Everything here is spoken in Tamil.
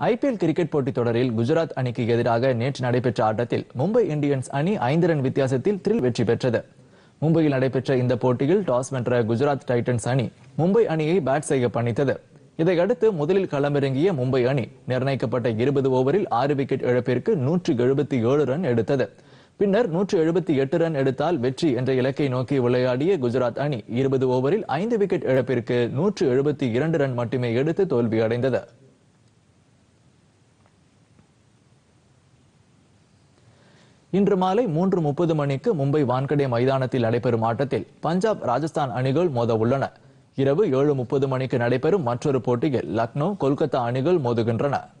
ஐபிஎல் கிரிக்கெட் போட்டித் தொடரில் குஜராத் அணிக்கு எதிராக நேற்று நடைபெற்ற ஆட்டத்தில் மும்பை இந்தியன்ஸ் அணி ஐந்து ரன் வித்தியாசத்தில் த்ரில் வெற்றி பெற்றது மும்பையில் நடைபெற்ற இந்த போட்டியில் டாஸ் வென்ற குஜராத் டைட்டன்ஸ் அணி மும்பை அணியை பேட் செய்ய பணித்தது இதையடுத்து முதலில் களமிறங்கிய மும்பை அணி நிர்ணயிக்கப்பட்ட இருபது ஓவரில் ஆறு விக்கெட் இழப்பிற்கு நூற்று எழுபத்தி ஏழு ரன் எடுத்தது பின்னர் நூற்று எழுபத்தி எட்டு ரன் எடுத்தால் வெற்றி என்ற இலக்கை நோக்கி விளையாடிய குஜராத் அணி இருபது ஓவரில் ஐந்து விக்கெட் இழப்பிற்கு நூற்று எழுபத்தி இரண்டு ரன் மட்டுமே எடுத்து தோல்வியடைந்தது இன்று மாலை மூன்று முப்பது மணிக்கு மும்பை வான்கடே மைதானத்தில் நடைபெறும் ஆட்டத்தில் பஞ்சாப் ராஜஸ்தான் அணிகள் மோத உள்ளன இரவு ஏழு முப்பது மணிக்கு நடைபெறும் மற்றொரு போட்டியில் லக்னோ கொல்கத்தா அணிகள் மோதுகின்றன